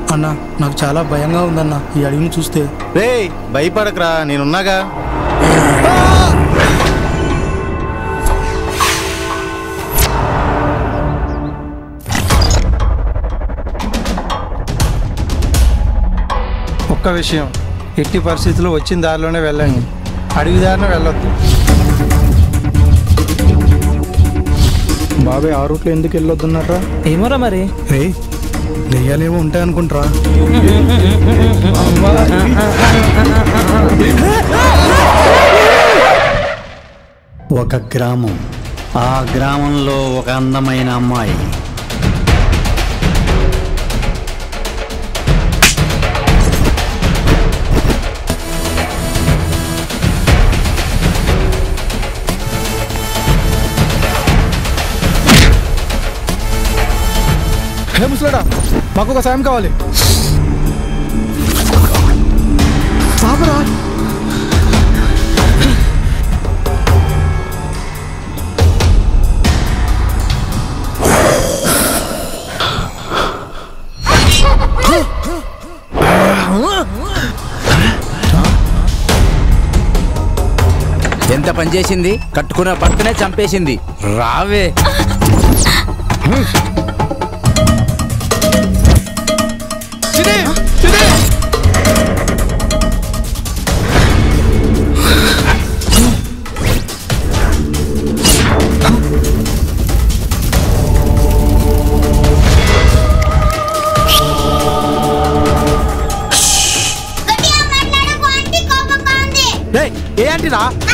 అన్న నాకు చాలా భయంగా ఉందన్న ఈ అడవిని చూస్తే రే భయపడకరా నేనున్నాగా ఒక్క విషయం ఎట్టి పరిస్థితుల్లో వచ్చిన దారిలోనే వెళ్ళండి అడవి దారిన వెళ్ళొద్దు బాబాయ్ ఆ రూట్లో ఎందుకు వెళ్ళొద్దున్నారా ఏమోరా మరి రే దెయ్యాలేమో ఉంటాయనుకుంటారా ఒక గ్రామం ఆ గ్రామంలో ఒక అందమైన అమ్మాయి హే ముసలాడా మాకు ఒక సాయం కావాలి ఆపరా ఎంత పని చేసింది కట్టుకున్న భర్తనే చంపేసింది రావే రే ఏ ఆంటీరా